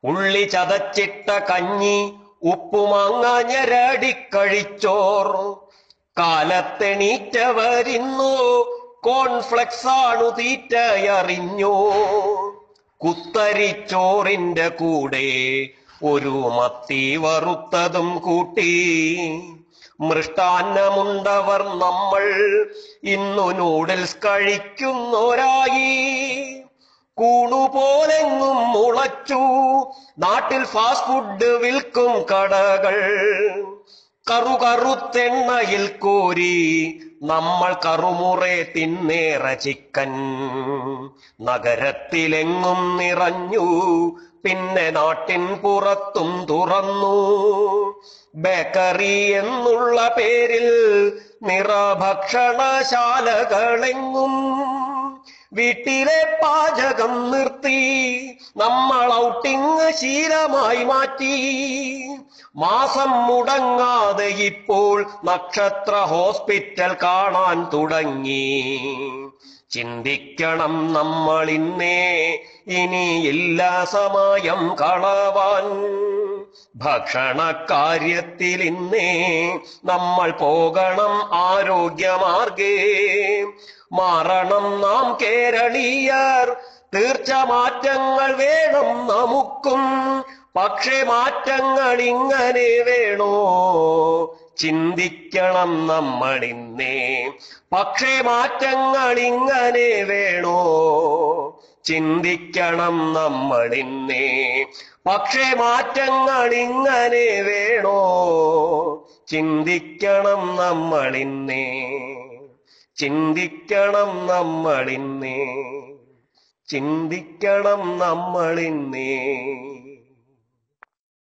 ഉള്ളി ചതച്ചിട്ട കഞ്ഞി ഉപ്പുമാങ്ങ ഞെരടിക്കഴിച്ചോർ കാലത്തെണീറ്റവരിന്നു കോൺഫ്ലെക്സ് ആണു തീറ്റയറിഞ്ഞു കുത്തരിച്ചോറിന്റെ കൂടെ ഒരു മത്തി വറുത്തതും കൂട്ടി മൃഷ്ടാന്നമുണ്ടവർ നമ്മൾ ഇന്നു നൂഡിൽസ് കഴിക്കുന്നോരായി കൂണുപോലെങ്ങും മുളച്ചു നാട്ടിൽ ഫാസ്റ്റ് ഫുഡ് വിൽക്കും കടകൾ കറുകറുത്തെണ്ണയിൽ കോരി നമ്മൾ കറുമുറെ തിന്നേറ ചിക്കൻ നഗരത്തിലെങ്ങും നിറഞ്ഞു പിന്നെ നാട്ടിൻ പുറത്തും തുറന്നു ബേക്കറി എന്നുള്ള പേരിൽ നിറഭക്ഷണശാലകളെങ്ങും വീട്ടിലെ പാചകം നിർത്തി നമ്മൾ ഔട്ടിങ് ശീലമായി മാറ്റി മാസം മുടങ്ങാതെ ഇപ്പോൾ നക്ഷത്ര ഹോസ്പിറ്റൽ കാണാൻ തുടങ്ങി ചിന്തിക്കണം നമ്മൾ ഇന്നേ ഇനിയില്ല സമയം കളവാൻ ഭക്ഷണക്കാര്യത്തിൽ ഇന്നേ നമ്മൾ പോകണം ആരോഗ്യമാർഗേ മാറണം നാം കേരളീയർ തീർച്ച മാറ്റങ്ങൾ വേണം നമുക്കും പക്ഷേ മാറ്റങ്ങൾ ഇങ്ങനെ വേണോ ചിന്തിക്കണം നമ്മൾ ഇന്നേ പക്ഷേ മാറ്റങ്ങൾ ഇങ്ങനെ വേണോ ചിന്തിക്കണം നമ്മൾ ഇന്നേ പക്ഷേ മാറ്റങ്ങൾ ഇങ്ങനെ വേണോ ചിന്തിക്കണം നമ്മൾ ഇന്നേ ചിന്തിക്കണം നമ്മൾ ഇന്നേ ചിന്തിക്കണം നമ്മൾ ഇന്നേ